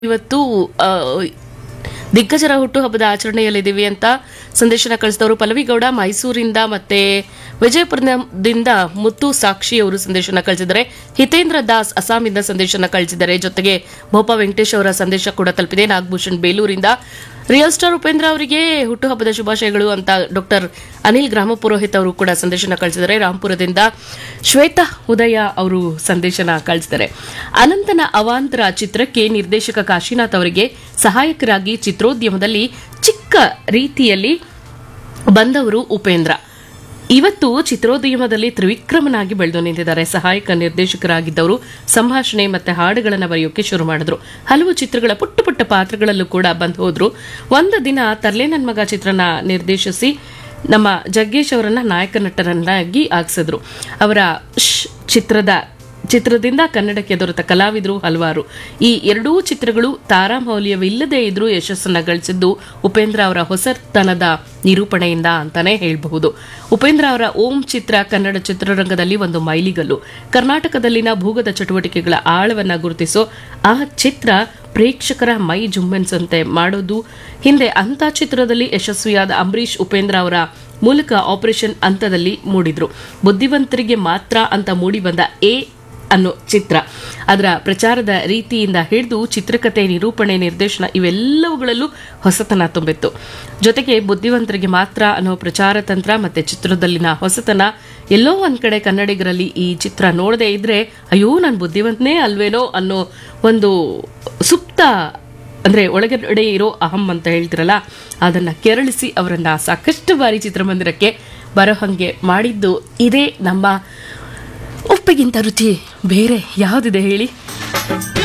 ಇವತ್ತು ಆ, ದಿಗ್ಗಜರ ಹುಟ್ಟುಹಬ್ಬದ ಆಚರಣೆಯಲ್ಲಿದ್ದೀವಿ ಅಂತ ಸಂದೇಶನ ಕಳಿಸಿದವರು ಪಲ್ಲವಿ ಗೌಡ ಮೈಸೂರಿಂದ ಮತ್ತೆ ವಿಜಯಪುರದಿಂದ ಮುತ್ತು ಸಾಕ್ಷಿ ಅವರು ಸಂದೇಶನ ಕಳಿಸಿದ್ದಾರೆ ಹಿತೇಂದ್ರ ದಾಸ್ ಅಸ್ಸಾಮಿಂದ ಸಂದೇಶನ ಕಳಿಸಿದ್ದಾರೆ ಜೊತೆಗೆ ಭೋಪಾ ವೆಂಕಟೇಶ್ ಅವರ ಸಂದೇಶ ಕೂಡ ತಲುಪಿದೆ ನಾಗಭೂಷಣ್ ಬೇಲೂರಿಂದ ರಿಯಲ್ ಸ್ಟಾರ್ ಉಪೇಂದ್ರ ಅವರಿಗೆ ಹುಟ್ಟುಹಬ್ಬದ ಶುಭಾಶಯಗಳು ಅಂತ ಡಾಕ್ಟರ್ ಅನಿಲ್ ಗ್ರಾಮ ಪುರೋಹಿತ್ ಅವರು ಕೂಡ ಸಂದೇಶನ ಕಳಿಸಿದ್ದಾರೆ ರಾಂಪುರದಿಂದ ಶ್ವೇತಾ ಉದಯ ಅವರು ಸಂದೇಶನ ಕಳಿಸಿದ್ದಾರೆ ಅನಂತನ ಅವಾಂತರ ಚಿತ್ರಕ್ಕೆ ನಿರ್ದೇಶಕ ಕಾಶಿನಾಥ್ ಅವರಿಗೆ ಸಹಾಯಕರಾಗಿ ಚಿತ್ರೋದ್ಯಮದಲ್ಲಿ ಚಿಕ್ಕ ರೀತಿಯಲ್ಲಿ ಬಂದವರು ಉಪೇಂದ್ರ ಇವತ್ತು ಚಿತ್ರೋದ್ಯಮದಲ್ಲಿ ತ್ರಿವಿಕ್ರಮನಾಗಿ ಬೆಳೆದು ನಿಂತಿದ್ದಾರೆ ಸಹಾಯಕ ನಿರ್ದೇಶಕರಾಗಿದ್ದವರು ಸಂಭಾಷಣೆ ಮತ್ತೆ ಹಾಡುಗಳನ್ನು ಬರೆಯೋಕೆ ಶುರು ಮಾಡಿದ್ರು ಹಲವು ಚಿತ್ರಗಳ ಪುಟ್ಟ ಪುಟ್ಟ ಪಾತ್ರಗಳಲ್ಲೂ ಕೂಡ ಬಂದು ಹೋದ್ರು ಒಂದು ದಿನ ತರ್ಲೆ ನನ್ ಮಗ ಚಿತ್ರನ ನಿರ್ದೇಶಿಸಿ ನಮ್ಮ ಜಗ್ಗೇಶ್ ಅವರನ್ನ ನಾಯಕ ನಟರನ್ನಾಗಿ ಆಗಿಸಿದ್ರು ಅವರ ಶ್ ಚಿತ್ರದ ಚಿತ್ರದಿಂದ ಕನ್ನಡಕ್ಕೆ ದೊರೆತ ಕಲಾವಿದರು ಹಲವಾರು ಈ ಎರಡೂ ಚಿತ್ರಗಳು ತಾರಾಮೌಲ್ಯವಿಲ್ಲದೆ ಇದ್ರೂ ಯಶಸ್ಸನ್ನ ಗಳಿಸಿದ್ದು ಉಪೇಂದ್ರ ಅವರ ಹೊಸತನದ ನಿರೂಪಣೆಯಿಂದ ಅಂತಾನೆ ಹೇಳಬಹುದು ಉಪೇಂದ್ರ ಅವರ ಓಂ ಚಿತ್ರ ಕನ್ನಡ ಚಿತ್ರರಂಗದಲ್ಲಿ ಒಂದು ಮೈಲಿಗಲ್ಲು ಕರ್ನಾಟಕದಲ್ಲಿನ ಭೂಗತ ಚಟುವಟಿಕೆಗಳ ಆಳವನ್ನ ಗುರುತಿಸೋ ಆ ಚಿತ್ರ ಪ್ರೇಕ್ಷಕರ ಮೈ ಜುಮ್ಮೆನ್ಸಂತೆ ಮಾಡೋದು ಹಿಂದೆ ಅಂತ ಚಿತ್ರದಲ್ಲಿ ಯಶಸ್ವಿಯಾದ ಅಂಬರೀಷ್ ಉಪೇಂದ್ರ ಅವರ ಮೂಲಕ ಆಪರೇಷನ್ ಹಂತದಲ್ಲಿ ಮೂಡಿದ್ರು ಬುದ್ಧಿವಂತರಿಗೆ ಮಾತ್ರ ಅಂತ ಮೂಡಿ ಬಂದ ಎ ಅನ್ನೋ ಚಿತ್ರ ಅದರ ಪ್ರಚಾರದ ರೀತಿಯಿಂದ ಹಿಡಿದು ಚಿತ್ರಕಥೆ ನಿರೂಪಣೆ ನಿರ್ದೇಶನ ಇವೆಲ್ಲವುಗಳಲ್ಲೂ ಹೊಸತನ ತುಂಬಿತ್ತು ಜೊತೆಗೆ ಬುದ್ಧಿವಂತರಿಗೆ ಮಾತ್ರ ಅನ್ನೋ ಪ್ರಚಾರ ತಂತ್ರ ಮತ್ತೆ ಚಿತ್ರದಲ್ಲಿನ ಹೊಸತನ ಎಲ್ಲೋ ಒಂದ್ ಕಡೆ ಕನ್ನಡಿಗರಲ್ಲಿ ಈ ಚಿತ್ರ ನೋಡದೇ ಇದ್ರೆ ಅಯ್ಯೋ ನಾನು ಬುದ್ಧಿವಂತನೇ ಅಲ್ವೇನೋ ಅನ್ನೋ ಒಂದು ಸುಪ್ತ ಅಂದ್ರೆ ಒಳಗಡೆ ಇರೋ ಅಹಂ ಅಂತ ಹೇಳ್ತಿರಲ್ಲ ಅದನ್ನ ಕೆರಳಿಸಿ ಅವರನ್ನ ಸಾಕಷ್ಟು ಬಾರಿ ಚಿತ್ರಮಂದಿರಕ್ಕೆ ಬರೋ ಹಂಗೆ ಮಾಡಿದ್ದು ಇದೇ ನಮ್ಮ ಉಪ್ಪಿಗಿಂತ ರುಚಿ ಬೇರೆ ಯಾವುದಿದೆ ಹೇಳಿ